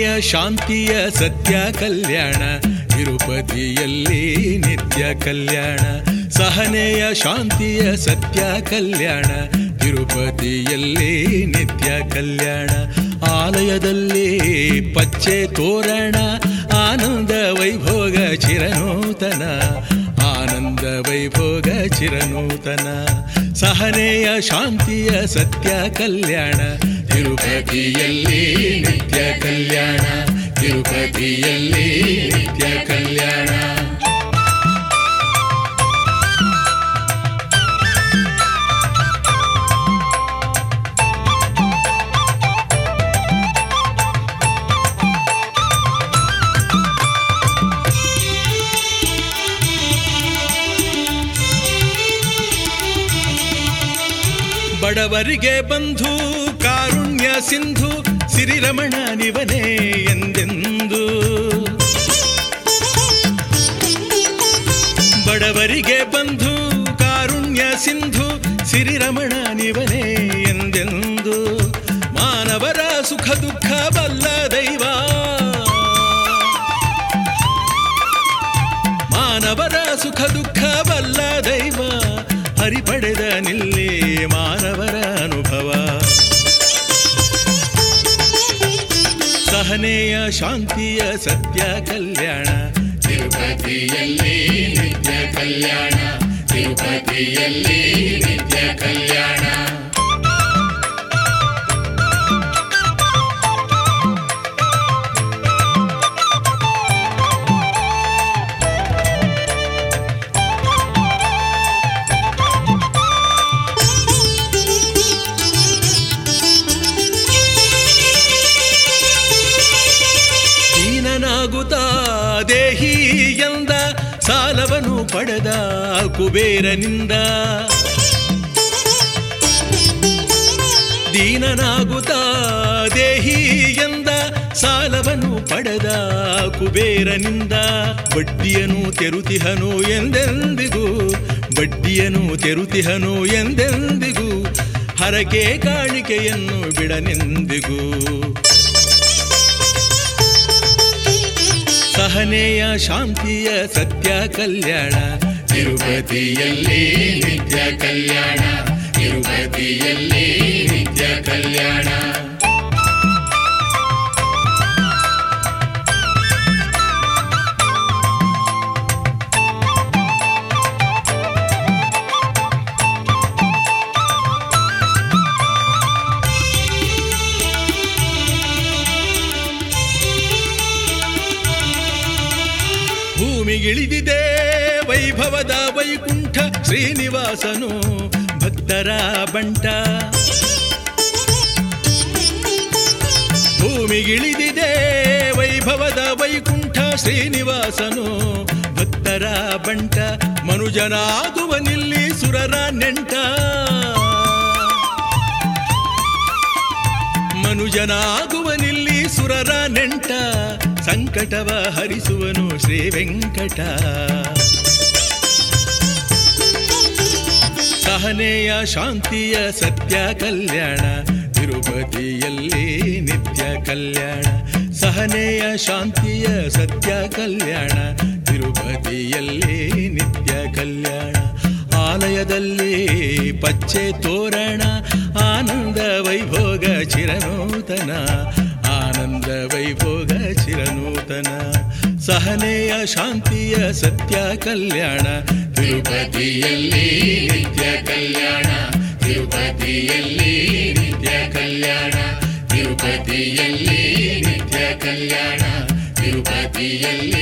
ಶಾಂತಿಯ ಸತ್ಯ ಕಲ್ಯಾಣ ತಿರುಪತಿಯಲ್ಲಿ ನಿತ್ಯ ಕಲ್ಯಾಣ ಸಹನೆಯ ಶಾಂತಿಯ ಸತ್ಯ ಕಲ್ಯಾಣ ತಿರುಪತಿಯಲ್ಲಿ ನಿತ್ಯ ಕಲ್ಯಾಣ ಆಲಯದಲ್ಲಿ ಪಚ್ಚೆ ತೋರಣ ಆನಂದ ವೈಭೋಗ ಚಿರನೂತನ ಆನಂದ ವೈಭೋಗ ಚಿರನೂತನ ಸಹನೆಯ ಶಾಂತಿಯ ಸತ್ಯ ಕಲ್ಯಾಣ ತಿರುಪತಿಯಲ್ಲಿ ನಿತ್ಯ ಕಲ್ಯಾಣ ತಿರುಪತಿಯಲ್ಲಿ ನಿತ್ಯ ಕಲ್ಯಾಣ ಬಡವರಿಗೆ ಬಂಧು ಕಾರುಣ್ಯ ಸಿಂಧು ಸಿರಿರಮಣ ನಿವನೇ ಎಂದೆಂದು ಬಡವರಿಗೆ ಬಂಧು ಕಾರುಣ್ಯ ಸಿಂಧು ಸಿರಿರಮಣ ನಿವನೇ ಎಂದೆಂದು ಮಾನವರ ಸುಖ ದುಃಖ ಬಲ್ಲ ದೈವ ಮಾನವರ ಸುಖ ದುಃಖ ಬಲ್ಲ ದೈವ ಹರಿಪಡೆದ ನಿಲ್ಲಿ ಮಾನವರ ಅನುಭವ ಸಹನೆಯ ಶಾಂತಿಯ ಸತ್ಯ ಕಲ್ಯಾಣ ತಿರುಪತಿಯಲ್ಲಿ ನಿತ್ಯ ಕಲ್ಯಾಣ ತಿರುಪತಿಯಲ್ಲಿ ನಿತ್ಯ ಕಲ್ಯಾಣ ದೀನನಾಗುತ್ತಾ ದೇಹಿ ಎಂದ ಸಾಲವನು ಪಡೆದ ಕುಬೇರನಿಂದ ದೀನನಾಗುತ್ತಾ ದೇಹಿ ಎಂದ ಸಾಲವನ್ನು ಪಡೆದ ಕುಬೇರನಿಂದ ಬಡ್ಡಿಯನು ತೆರುತಿಹನು ಎಂದೆಂದಿಗೂ ಬಡ್ಡಿಯನು ತೆರುತಿಹನು ಎಂದೆಂದಿಗೂ ಹರಕೆ ಕಾಣಿಕೆಯನ್ನು ಬಿಡನೆಂದಿಗೂ ಸಹನೆಯ ಶಾಂತಿಯ ಸತ್ಯ ಕಲ್ಯಾಣ ತಿರುಪತಿಯಲ್ಲಿ ನಿತ್ಯ ಕಲ್ಯಾಣ ತಿರುಪತಿಯಲ್ಲಿ ನಿತ್ಯ ಕಲ್ಯಾಣ ಭೂಮಿಗಿಳಿದಿದೆ ವೈಭವದ ವೈಕುಂಠ ಶ್ರೀನಿವಾಸನು ಭಕ್ತರ ಬಂಟ ಭೂಮಿಗಿಳಿದಿದೆ ವೈಭವದ ವೈಕುಂಠ ಶ್ರೀನಿವಾಸನು ಭಕ್ತರ ಬಂಟ ಮನುಜನಾಗುವನಿಲ್ಲಿ ಸುರರ ನೆಂಟ ಮನುಜನಾಗುವನಿಲ್ಲಿ ಸುರರ ನೆಂಟ ಸಂಕಟವ ಹರಿಸುವನು ಶ್ರೀ ವೆಂಕಟ ಸಹನೆಯ ಶಾಂತಿಯ ಸತ್ಯ ಕಲ್ಯಾಣ ತಿರುಪತಿಯಲ್ಲಿ ನಿತ್ಯ ಕಲ್ಯಾಣ ಸಹನೆಯ ಶಾಂತಿಯ ಸತ್ಯ ಕಲ್ಯಾಣ ತಿರುಪತಿಯಲ್ಲಿ ನಿತ್ಯ ಕಲ್ಯಾಣ ಆಲಯದಲ್ಲಿ ಪಚ್ಚೆ ತೋರಣ ಆನಂದ ವೈಭೋಗ ಚಿರನೂತನ ಆನಂದ ವೈಭೋಗ ಚಿರನೂತನ ಸಹನೆಯ ಶಾಂತಿಯ ಸತ್ಯ ಕಲ್ಯಾಣ ತಿರುಪತಿಯಲ್ಲಿ ನಿತ್ಯ ಕಲ್ಯಾಣ ತಿರುಪತಿಯಲ್ಲಿ ನಿತ್ಯ ಕಲ್ಯಾಣ ತಿರುಪತಿಯಲ್ಲಿ ನಿತ್ಯ ಕಲ್ಯಾಣ ತಿರುಪತಿಯಲ್ಲಿ